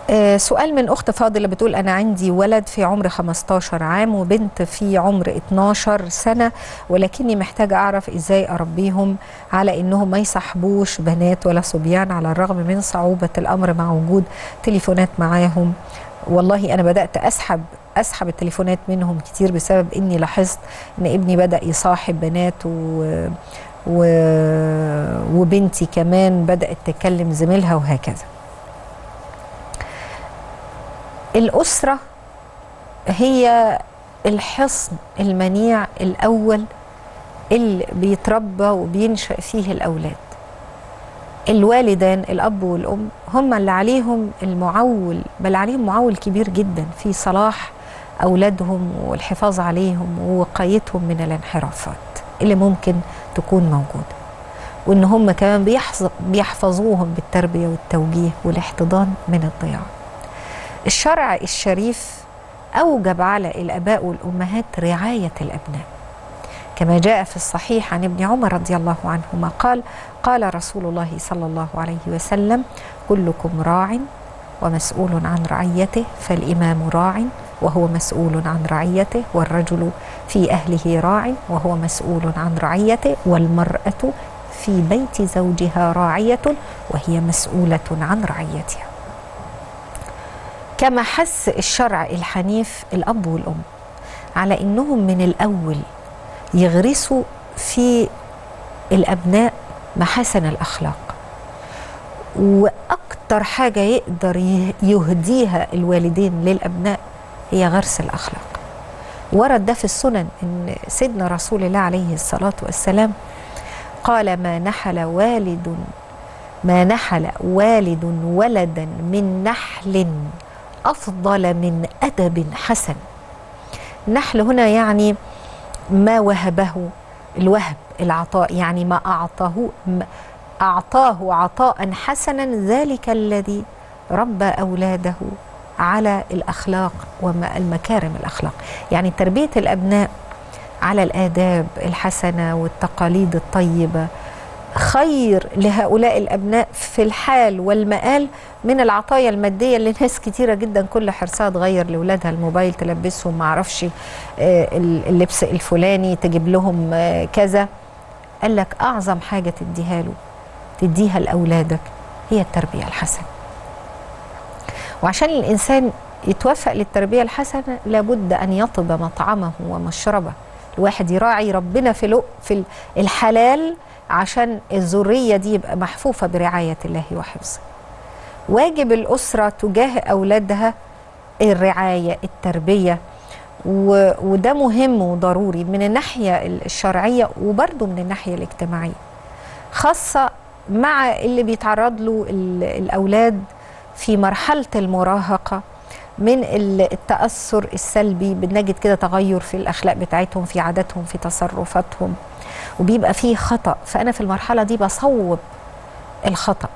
آه، سؤال من أخت فاضلة بتقول أنا عندي ولد في عمر 15 عام وبنت في عمر 12 سنة ولكني محتاجة أعرف إزاي أربيهم على إنهم ما يصاحبوش بنات ولا صبيان على الرغم من صعوبة الأمر مع وجود تليفونات معاهم والله أنا بدأت أسحب أسحب التليفونات منهم كتير بسبب إني لاحظت إن ابني بدأ يصاحب بنات و و... وبنتي كمان بدأت تكلم زميلها وهكذا الأسرة هي الحصن المنيع الأول اللي بيتربى وبينشأ فيه الأولاد الوالدان الأب والأم هم اللي عليهم المعول بل عليهم معول كبير جدا في صلاح أولادهم والحفاظ عليهم ووقايتهم من الانحرافات اللي ممكن تكون موجودة وإن هم كمان بيحظ- بيحفظوهم بالتربية والتوجيه والاحتضان من الضياع الشرع الشريف أوجب على الآباء والأمهات رعاية الأبناء كما جاء في الصحيح عن ابن عمر رضي الله عنهما قال قال رسول الله صلى الله عليه وسلم كلكم راع ومسؤول عن رعيته فالإمام راع وهو مسؤول عن رعيته والرجل في أهله راع وهو مسؤول عن رعيته والمرأة في بيت زوجها راعية وهي مسؤولة عن رعيتها كما حث الشرع الحنيف الأب والأم على إنهم من الأول يغرسوا في الأبناء محاسن الأخلاق وأكتر حاجة يقدر يه- يهديها الوالدين للأبناء هي غرس الأخلاق ورد ده في السنن إن سيدنا رسول الله عليه الصلاة والسلام قال ما نحل والد ما نحل والد ولدا من نحل أفضل من أدب حسن النحل هنا يعني ما وهبه الوهب العطاء يعني ما أعطاه ما أعطاه عطاء حسنا ذلك الذي ربى أولاده على الأخلاق والمكارم الأخلاق يعني تربية الأبناء على الآداب الحسنة والتقاليد الطيبة خير لهؤلاء الأبناء في الحال والمآل من العطايا المادية اللي ناس كتيرة جدا كل حرصها تغير لأولادها الموبايل تلبسهم معرفش آه، اللبس الفلاني تجيب لهم آه، كذا قال لك أعظم حاجة تديها له تديها لأولادك هي التربية الحسنة وعشان الإنسان يتوفق للتربية الحسنة لابد أن يطب مطعمه ومشربه الواحد يراعي ربنا في لق في الحلال عشان الذرية دي يبقى محفوفة برعاية الله وحفظه واجب الأسرة تجاه أولادها الرعاية التربية و... وده مهم وضروري من الناحية الشرعية وبرضه من الناحية الاجتماعية خاصة مع اللي بيتعرض له ال- الأولاد في مرحلة المراهقة من ال- التأثر السلبي بنجد كده تغير في الأخلاق بتاعتهم في عاداتهم في تصرفاتهم وبيبقى فيه خطأ فأنا في المرحلة دي بصوب الخطأ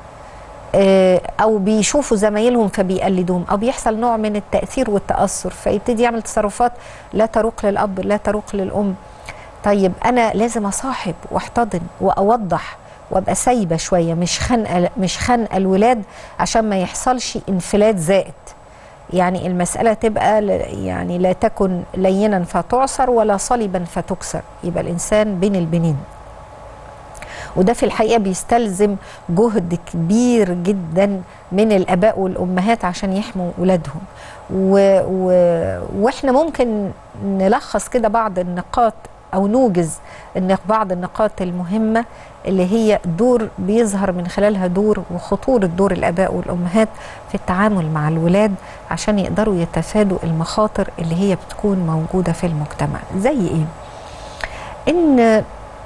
آه، او بيشوفوا زمايلهم فبيقلدوهم او بيحصل نوع من التاثير والتاثر فيبتدي يعمل تصرفات لا تروق للاب لا تروق للام طيب انا لازم اصاحب واحتضن واوضح وابقى سايبه شويه مش خانقه مش خانقه الولاد عشان ما يحصلش انفلات زائد يعني المسألة تبقى ل- يعني لا تكن لينا فتعصر ولا صلبا فتكسر يبقى الإنسان بين البنين وده في الحقيقه بيستلزم جهد كبير جدا من الاباء والامهات عشان يحموا اولادهم و... و... واحنا ممكن نلخص كده بعض النقاط او نوجز ان بعض النقاط المهمه اللي هي دور بيظهر من خلالها دور وخطوره دور الاباء والامهات في التعامل مع الولاد عشان يقدروا يتفادوا المخاطر اللي هي بتكون موجوده في المجتمع زي ايه ان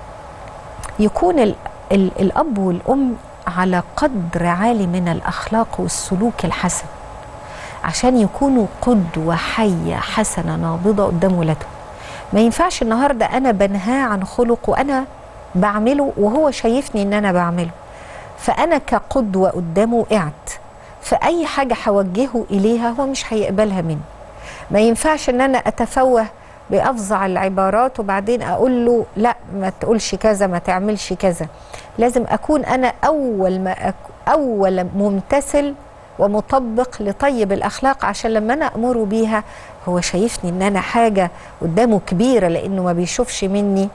يكون ال ال الاب والام على قدر عالي من الاخلاق والسلوك الحسن عشان يكونوا قدوه حيه حسنه نابضه قدام ولادهم ما ينفعش النهارده انا بنهاه عن خلق وانا بعمله وهو شايفني ان انا بعمله فانا كقدوه قدامه وقعت فاي حاجه هوجهه اليها هو مش هيقبلها مني ما ينفعش ان انا اتفوه بافظع العبارات وبعدين اقول له لا ما تقولش كذا ما تعملش كذا لازم اكون انا اول ما أك... اول ممتثل ومطبق لطيب الاخلاق عشان لما انا امره بيها هو شايفني ان انا حاجه قدامه كبيره لانه ما بيشوفش مني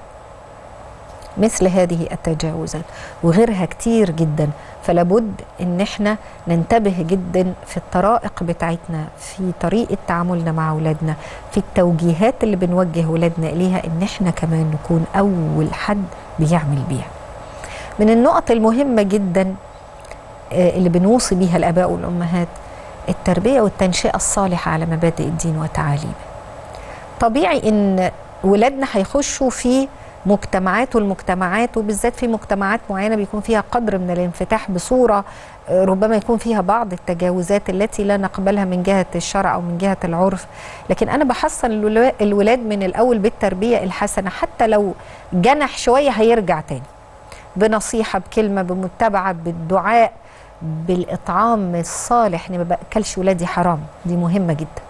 مثل هذه التجاوزات وغيرها كتير جدا فلابد ان احنا ننتبه جدا في الطرائق بتاعتنا في طريقه تعاملنا مع اولادنا في التوجيهات اللي بنوجه اولادنا اليها ان احنا كمان نكون اول حد بيعمل بيها من النقط المهمه جدا اللي بنوصي بيها الاباء والامهات التربيه والتنشئه الصالحه على مبادئ الدين وتعاليمه طبيعي ان ولادنا هيخشوا في مجتمعات والمجتمعات وبالذات في مجتمعات معينه بيكون فيها قدر من الانفتاح بصوره ربما يكون فيها بعض التجاوزات التي لا نقبلها من جهه الشرع او من جهه العرف لكن انا بحصن الولاد من الاول بالتربيه الحسنه حتى لو جنح شويه هيرجع تاني بنصيحه بكلمه بمتابعه بالدعاء بالاطعام الصالح اني ما باكلش ولادي حرام دي مهمه جدا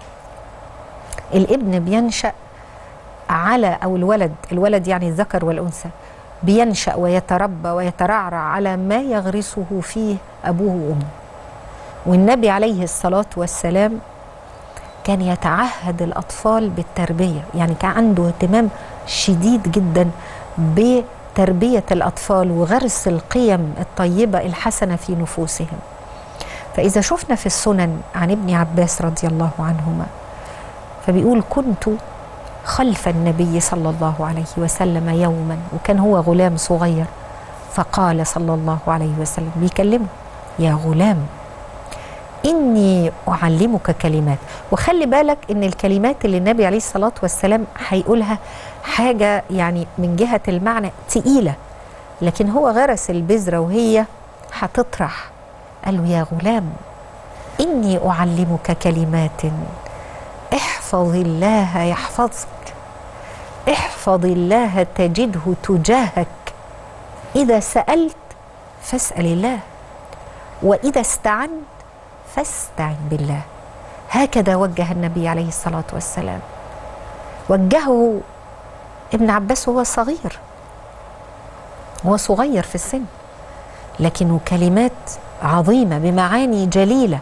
الابن بينشا على او الولد الولد يعني الذكر والانثى بينشا ويتربى ويترعرع على ما يغرسه فيه ابوه وامه والنبي عليه الصلاه والسلام كان يتعهد الاطفال بالتربيه يعني كان عنده اهتمام شديد جدا بتربيه الاطفال وغرس القيم الطيبه الحسنه في نفوسهم فاذا شفنا في السنن عن ابن عباس رضي الله عنهما فبيقول كنت خلف النبي صلى الله عليه وسلم يوما وكان هو غلام صغير فقال صلى الله عليه وسلم بيكلمه يا غلام إني أعلمك كلمات وخلي بالك إن الكلمات اللي النبي عليه الصلاة والسلام هيقولها حاجة يعني من جهة المعنى تقيلة لكن هو غرس البذرة وهي هتطرح قال له يا غلام إني أعلمك كلمات احفظ الله يحفظك احفظ الله تجده تجاهك اذا سالت فاسال الله واذا استعنت فاستعن بالله هكذا وجه النبي عليه الصلاه والسلام وجهه ابن عباس وهو صغير هو صغير في السن لكنه كلمات عظيمه بمعاني جليله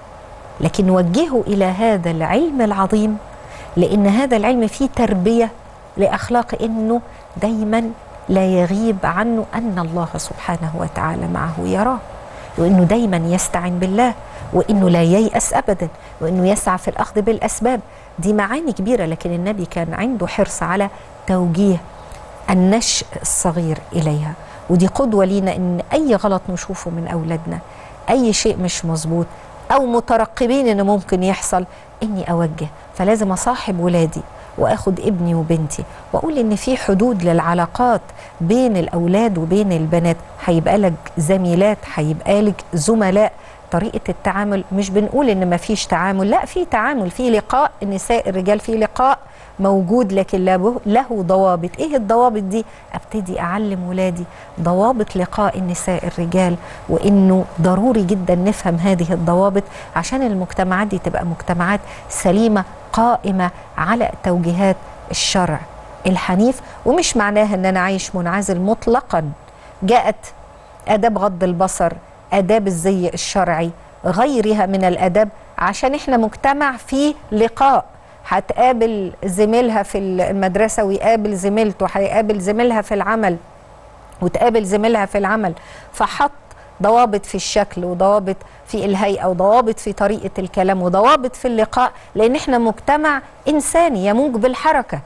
لكن وجهه الى هذا العلم العظيم لان هذا العلم فيه تربيه لاخلاق انه دايما لا يغيب عنه ان الله سبحانه وتعالى معه يراه وانه دايما يستعن بالله وانه لا ييأس ابدا وانه يسعى في الاخذ بالاسباب دي معاني كبيره لكن النبي كان عنده حرص على توجيه النشء الصغير اليها ودي قدوه لينا ان اي غلط نشوفه من اولادنا اي شيء مش مظبوط او مترقبين ان ممكن يحصل اني اوجه فلازم اصاحب ولادي واخد ابني وبنتي واقول ان في حدود للعلاقات بين الاولاد وبين البنات هيبقى لك زميلات هيبقى لك زملاء طريقه التعامل مش بنقول ان ما فيش تعامل لا في تعامل في لقاء النساء الرجال في لقاء موجود لكن له ضوابط ايه الضوابط دي ابتدي اعلم ولادي ضوابط لقاء النساء الرجال وانه ضروري جدا نفهم هذه الضوابط عشان المجتمعات دي تبقى مجتمعات سليمه قائمه على توجيهات الشرع الحنيف ومش معناها ان انا عايش منعزل مطلقا جاءت اداب غض البصر اداب الزي الشرعي غيرها من الاداب عشان احنا مجتمع فيه لقاء هتقابل زميلها في المدرسه ويقابل زميلته هيقابل زميلها في العمل وتقابل زميلها في العمل فحط ضوابط في الشكل وضوابط في الهيئه وضوابط في طريقه الكلام وضوابط في اللقاء لان احنا مجتمع انساني يموج بالحركه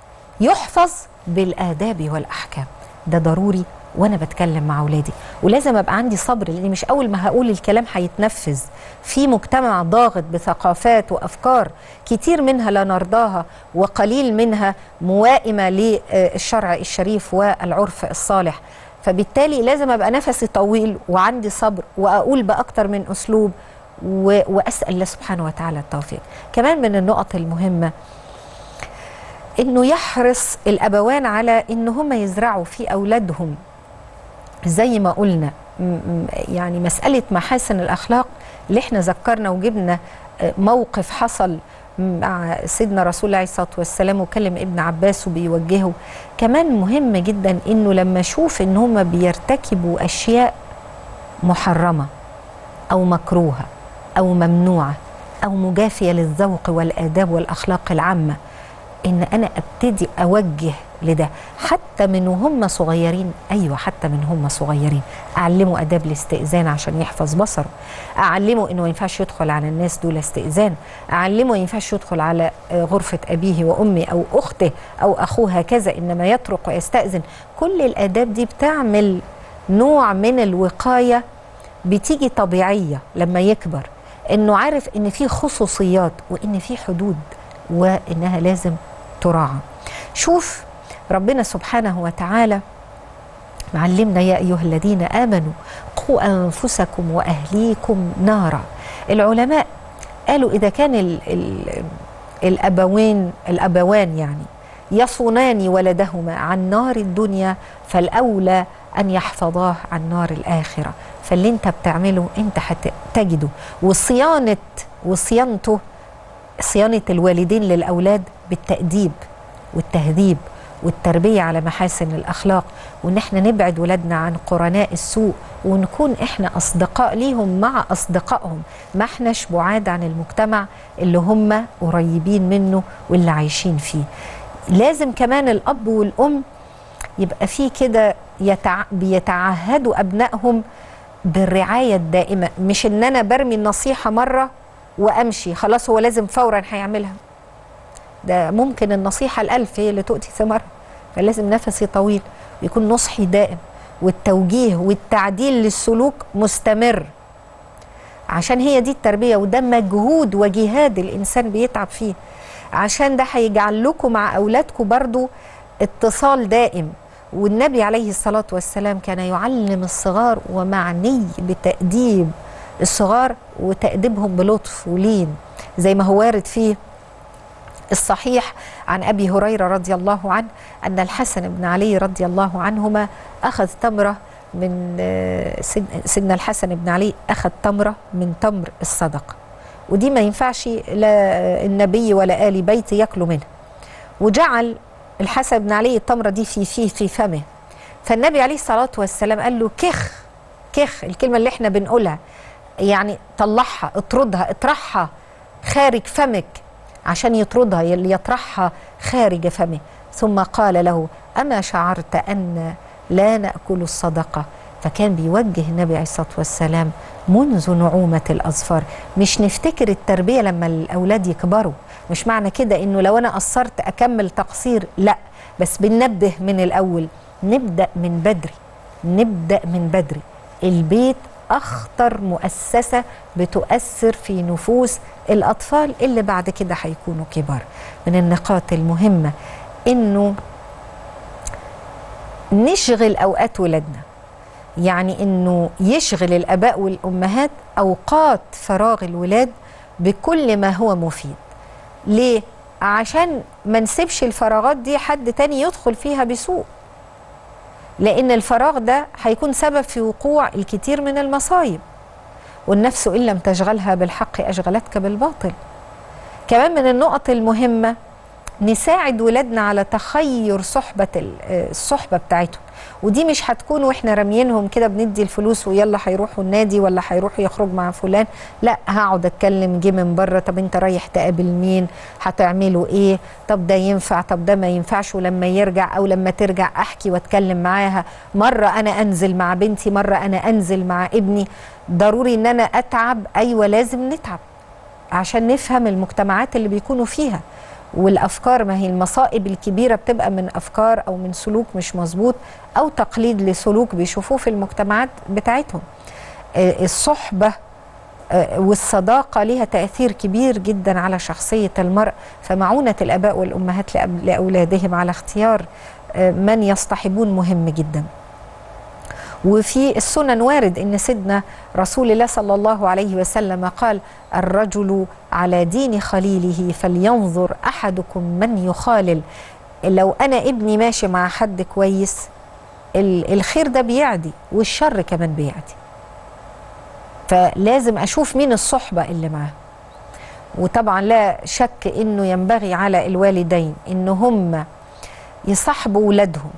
يحفظ بالاداب والاحكام ده ضروري وانا بتكلم مع اولادي ولازم ابقى عندي صبر لان مش اول ما هقول الكلام هيتنفذ في مجتمع ضاغط بثقافات وافكار كتير منها لا نرضاها وقليل منها موائمه للشرع الشريف والعرف الصالح فبالتالي لازم ابقى نفسي طويل وعندي صبر واقول باكتر من اسلوب واسال الله سبحانه وتعالى التوفيق كمان من النقط المهمه انه يحرص الابوان على ان هم يزرعوا في اولادهم زي ما قلنا يعني مساله محاسن الاخلاق اللي احنا ذكرنا وجبنا موقف حصل مع سيدنا رسول الله عليه الصلاه والسلام وكلم ابن عباس وبيوجهه كمان مهم جدا انه لما اشوف ان هم بيرتكبوا اشياء محرمه او مكروهه او ممنوعه او مجافيه للذوق والاداب والاخلاق العامه ان انا ابتدي اوجه لده حتى من وهم صغيرين ايوه حتى من هم صغيرين اعلمه اداب الاستئذان عشان يحفظ بصره اعلمه انه ما ينفعش يدخل على الناس دول استئذان اعلمه ما ينفعش يدخل على غرفه ابيه وامي او اخته او اخوه هكذا انما يطرق ويستاذن كل الاداب دي بتعمل نوع من الوقايه بتيجي طبيعيه لما يكبر انه عارف ان في خصوصيات وان في حدود وانها لازم تراعى شوف ربنا سبحانه وتعالى معلمنا يا ايها الذين امنوا قوا انفسكم واهليكم نارا العلماء قالوا اذا كان ال ال الابوين الابوان يعني يصونان ولدهما عن نار الدنيا فالاولى ان يحفظاه عن نار الاخره فاللي انت بتعمله انت هتجده وصيانه وصيانته صيانه الوالدين للاولاد بالتاديب والتهذيب والتربيه على محاسن الاخلاق وان احنا نبعد ولادنا عن قرناء السوء ونكون احنا اصدقاء ليهم مع اصدقائهم ما احناش بعاد عن المجتمع اللي هم قريبين منه واللي عايشين فيه لازم كمان الاب والام يبقى في كده يتع... بيتعهدوا ابنائهم بالرعايه الدائمه مش ان انا برمي النصيحه مره وامشي خلاص هو لازم فورا هيعملها ده ممكن النصيحه الالف هي اللي تؤتي ثمرها فلازم نفسي طويل ويكون نصحي دائم والتوجيه والتعديل للسلوك مستمر عشان هي دي التربيه وده مجهود وجهاد الانسان بيتعب فيه عشان ده هيجعل لكم مع اولادكم برضو اتصال دائم والنبي عليه الصلاه والسلام كان يعلم الصغار ومعني بتاديب الصغار وتاديبهم بلطف ولين زي ما هو وارد فيه الصحيح عن ابي هريره رضي الله عنه ان الحسن بن علي رضي الله عنهما اخذ تمره من سيدنا الحسن بن علي اخذ تمره من تمر الصدقه ودي ما ينفعش لا النبي ولا ال بيت ياكلوا منها وجعل الحسن بن علي التمره دي في فيه في فمه فالنبي عليه الصلاه والسلام قال له كخ كخ الكلمه اللي احنا بنقولها يعني طلعها اطردها اطرحها خارج فمك عشان يطردها يطرحها خارج فمه ثم قال له أما شعرت أن لا نأكل الصدقة فكان بيوجه النبي عليه الصلاة والسلام منذ نعومة الأظفار مش نفتكر التربية لما الأولاد يكبروا مش معنى كده إنه لو أنا قصرت أكمل تقصير لا بس بننبه من الأول نبدأ من بدري نبدأ من بدري البيت أخطر مؤسسة بتؤثر في نفوس الأطفال اللي بعد كده هيكونوا كبار من النقاط المهمة إنه نشغل أوقات ولادنا يعني إنه يشغل الآباء والأمهات أوقات فراغ الولاد بكل ما هو مفيد ليه؟ عشان ما نسيبش الفراغات دي حد تاني يدخل فيها بسوء لأن الفراغ ده هيكون سبب في وقوع الكثير من المصايب والنفس إن لم تشغلها بالحق أشغلتك بالباطل كمان من النقط المهمة نساعد ولادنا على تخير صحبة الصحبة بتاعتهم ودي مش هتكون واحنا راميينهم كده بندي الفلوس ويلا هيروحوا النادي ولا هيروحوا يخرج مع فلان لا هقعد اتكلم جه من بره طب انت رايح تقابل مين هتعملوا ايه طب ده ينفع طب ده ما ينفعش ولما يرجع او لما ترجع احكي واتكلم معاها مره انا انزل مع بنتي مره انا انزل مع ابني ضروري ان انا اتعب ايوه لازم نتعب عشان نفهم المجتمعات اللي بيكونوا فيها والافكار ما هي المصائب الكبيره بتبقى من افكار او من سلوك مش مظبوط او تقليد لسلوك بيشوفوه في المجتمعات بتاعتهم الصحبه والصداقه ليها تاثير كبير جدا على شخصيه المرء فمعونه الاباء والامهات لاولادهم على اختيار من يصطحبون مهم جدا وفي السنن وارد ان سيدنا رسول الله صلى الله عليه وسلم قال الرجل على دين خليله فلينظر احدكم من يخالل لو انا ابني ماشي مع حد كويس الخير ده بيعدي والشر كمان بيعدي فلازم اشوف مين الصحبه اللي معاه وطبعا لا شك انه ينبغي على الوالدين ان هم يصاحبوا ولادهم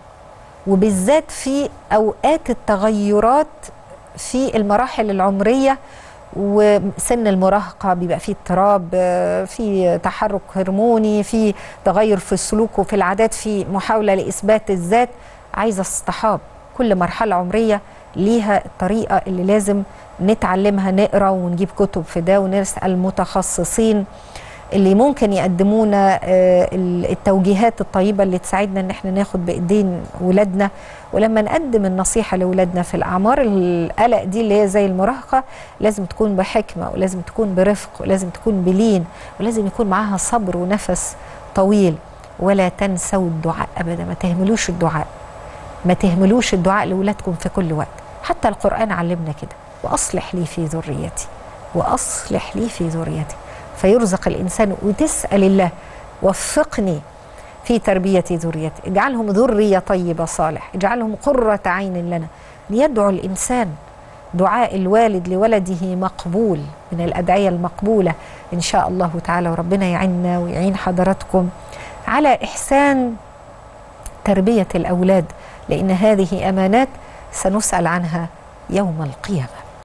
وبالذات في اوقات التغيرات في المراحل العمريه وسن المراهقه بيبقى فيه اضطراب آه، في تحرك هرموني في تغير في السلوك وفي العادات في محاوله لاثبات الذات عايزه اصطحاب كل مرحله عمريه ليها الطريقه اللي لازم نتعلمها نقرا ونجيب كتب في ده ونسال متخصصين اللي ممكن يقدمونا آه، التوجيهات الطيبة اللي تساعدنا ان احنا ناخد بايدين ولادنا ولما نقدم النصيحة لولادنا في الأعمار القلق دي اللي هي زي المراهقة لازم تكون بحكمة ولازم تكون برفق ولازم تكون بلين ولازم يكون معاها صبر ونفس طويل ولا تنسوا الدعاء أبدا ما تهملوش الدعاء ما تهملوش الدعاء لولادكم في كل وقت حتى القرآن علمنا كده وأصلح لي في ذريتي وأصلح لي في ذريتي فيرزق الإنسان وتسأل الله وفقني في تربية ذريتي اجعلهم ذرية طيبة صالح اجعلهم قرة عين لنا ليدعو الإنسان دعاء الوالد لولده مقبول من الأدعية المقبولة إن شاء الله تعالى وربنا يعيننا ويعين حضراتكم على إحسان تربية الأولاد لأن هذه أمانات سنسأل عنها يوم القيامة